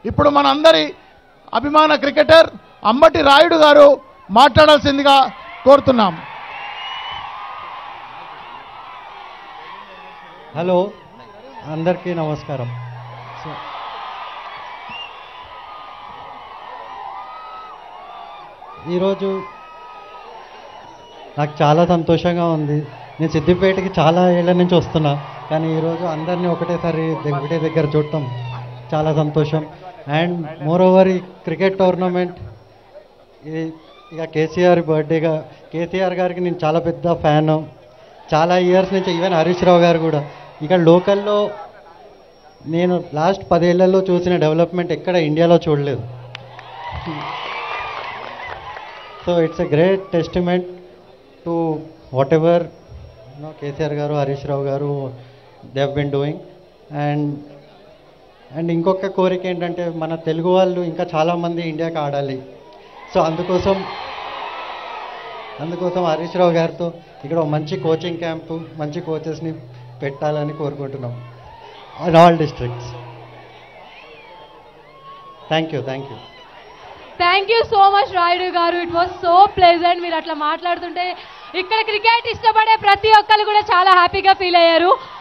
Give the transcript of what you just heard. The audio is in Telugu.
ఇప్పుడు మనందరి అభిమాన క్రికెటర్ అంబటి రాయుడు గారు మాట్లాడాల్సిందిగా కోరుతున్నాం హలో అందరికీ నమస్కారం సో- ఈరోజు నాకు చాలా సంతోషంగా ఉంది నేను సిద్దిపేటకి చాలా ఏళ్ళ నుంచి వస్తున్నా కానీ ఈరోజు అందరినీ ఒకటేసారి ద- ఒకటే దగ్గర చూడటం చాలా సంతోషం అండ్ మోర్ ఓవర్ ఈ క్రికెట్ టోర్నమెంట్ ఇది ఇక కేసీఆర్ బర్త్డేగా కేసీఆర్ గారికి నేను చాలా పెద్ద ఫ్యాన్ చాలా ఇయర్స్ నుంచి ఈవెన్ హరీష్ రావు గారు కూడా ఇక్కడ లోకల్లో నేను లాస్ట్ పదేళ్లలో చూసిన డెవలప్మెంట్ ఎక్కడ ఇండియాలో చూడలేదు so it's a great testament to whatever KCR garu Harish Rao garu they have been doing and and ఇంకొక కోరిక ఏంటంటే మన తెలుగు వాళ్ళు ఇంకా చాలామంది ఇండియాకి ఆడాలి సో అందుకోసం అందుకోసం హరీష్ రావు గారితో ఇక్కడ ఒక మంచి కోచింగ్ క్యాంపు మంచి కోచెస్ని పెట్టాలని కోరుకుంటున్నాం in all districts thank you thank you thank you so much Rayudu garu it was so pleasant మీరు అట్లా మాట్లాడుతుంటే ఇక్కడ క్రికెట్ ఇష్టపడే ప్రతి ఒక్కరు కూడా చాలా హ్యాపీగా ఫీల్ అయ్యారు